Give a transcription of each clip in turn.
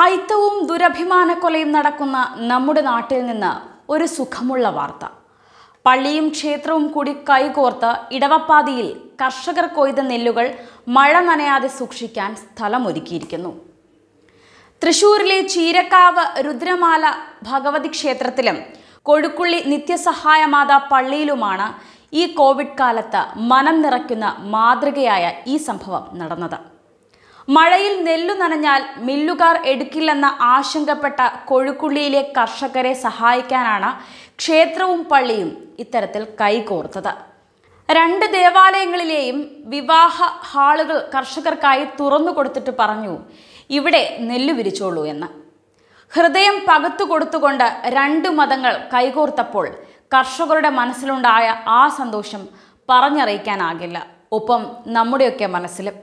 അയിത്തവും ദുരഭിമാനക്കൊലയും നടക്കുന്ന നമ്മുടെ നാട്ടിൽ നിന്ന് ഒരു സുഖമുള്ള വാർത്ത പള്ളിയും ക്ഷേത്രവും കൂടി കൈകോർത്ത് ഇടവപ്പാതിയിൽ കർഷകർ കൊയ്ത നെല്ലുകൾ മഴ നനയാതെ സൂക്ഷിക്കാൻ സ്ഥലമൊരുക്കിയിരിക്കുന്നു തൃശൂരിലെ ചീരക്കാവ് രുദ്രമാല ഭഗവതി ക്ഷേത്രത്തിലും കൊഴുക്കുള്ളി നിത്യസഹായമാത പള്ളിയിലുമാണ് ഈ കോവിഡ് കാലത്ത് മനം നിറയ്ക്കുന്ന മാതൃകയായ ഈ സംഭവം നടന്നത് മഴയിൽ നെല്ലു നനഞ്ഞാൽ മില്ലുകാർ എടുക്കില്ലെന്ന ആശങ്കപ്പെട്ട കൊഴുക്കുള്ളിയിലെ കർഷകരെ സഹായിക്കാനാണ് ക്ഷേത്രവും പള്ളിയും ഇത്തരത്തിൽ കൈകോർത്തത് രണ്ട് ദേവാലയങ്ങളിലെയും വിവാഹ ഹാളുകൾ കർഷകർക്കായി തുറന്നു കൊടുത്തിട്ട് പറഞ്ഞു ഇവിടെ നെല്ലു വിരിച്ചോളൂ എന്ന് ഹൃദയം പകത്തു കൊടുത്തുകൊണ്ട് രണ്ട് മതങ്ങൾ കൈകോർത്തപ്പോൾ കർഷകരുടെ മനസ്സിലുണ്ടായ ആ സന്തോഷം പറഞ്ഞറിയിക്കാനാകില്ല ഒപ്പം നമ്മുടെയൊക്കെ മനസ്സിലും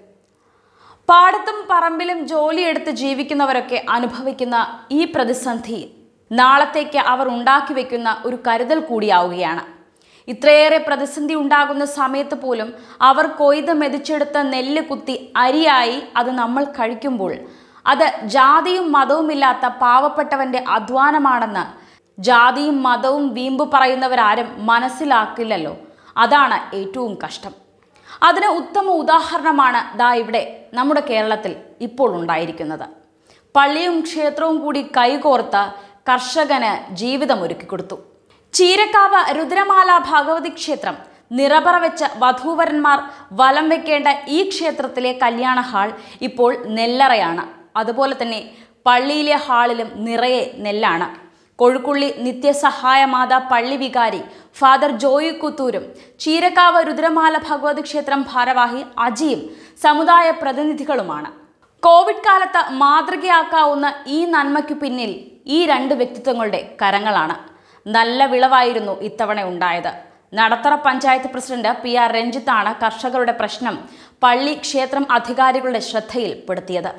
പാടത്തും പറമ്പിലും ജോലിയെടുത്ത് ജീവിക്കുന്നവരൊക്കെ അനുഭവിക്കുന്ന ഈ പ്രതിസന്ധി നാളത്തേക്ക് അവർ ഉണ്ടാക്കി വെക്കുന്ന ഒരു കരുതൽ കൂടിയാവുകയാണ് ഇത്രയേറെ പ്രതിസന്ധി ഉണ്ടാകുന്ന സമയത്ത് പോലും അവർ കൊയ്ത് മെതിച്ചെടുത്ത നെല്ല് കുത്തി അരിയായി അത് നമ്മൾ കഴിക്കുമ്പോൾ അത് ജാതിയും മതവുമില്ലാത്ത പാവപ്പെട്ടവന്റെ അധ്വാനമാണെന്ന് ജാതിയും മതവും വീമ്പ് പറയുന്നവരാരും മനസ്സിലാക്കില്ലല്ലോ അതാണ് ഏറ്റവും കഷ്ടം അതിന് ഉത്തമ ഉദാഹരണമാണ് ദാ ഇവിടെ നമ്മുടെ കേരളത്തിൽ ഇപ്പോൾ ഉണ്ടായിരിക്കുന്നത് പള്ളിയും ക്ഷേത്രവും കൂടി കൈകോർത്ത് കർഷകന് ജീവിതം ഒരുക്കിക്കൊടുത്തു ചീരക്കാവ് രുദ്രമാല ഭഗവതി ക്ഷേത്രം നിറപറ വെച്ച വധൂവരന്മാർ വലം വെക്കേണ്ട ഈ ക്ഷേത്രത്തിലെ കല്യാണ ഹാൾ ഇപ്പോൾ നെല്ലറയാണ് അതുപോലെ തന്നെ പള്ളിയിലെ ഹാളിലും നിറയെ നെല്ലാണ് കൊഴുക്കുള്ളി നിത്യസഹായമാത പള്ളി വികാരി ഫാദർ ജോയി കുത്തൂരും ചീരക്കാവ് രുദ്രമാല ഭഗവതി ക്ഷേത്രം ഭാരവാഹി അജിയും സമുദായ പ്രതിനിധികളുമാണ് കോവിഡ് കാലത്ത് മാതൃകയാക്കാവുന്ന ഈ നന്മയ്ക്കു പിന്നിൽ ഈ രണ്ട് വ്യക്തിത്വങ്ങളുടെ കരങ്ങളാണ് നല്ല വിളവായിരുന്നു ഇത്തവണ ഉണ്ടായത് Nadathara panchayat president P R രഞ്ജിത്താണ് കർഷകരുടെ പ്രശ്നം പള്ളി ക്ഷേത്രം അധികാരികളുടെ ശ്രദ്ധയിൽപ്പെടുത്തിയത്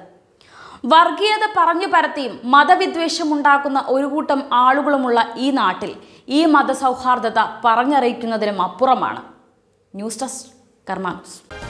വർഗീയത പറഞ്ഞു പരത്തിയും മതവിദ്വേഷമുണ്ടാക്കുന്ന ഒരു കൂട്ടം ആളുകളുമുള്ള ഈ നാട്ടിൽ ഈ മതസൗഹാർദ്ദത പറഞ്ഞറിയിക്കുന്നതിനും അപ്പുറമാണ് ന്യൂസ് ഡെസ്ക് കർമാനൂസ്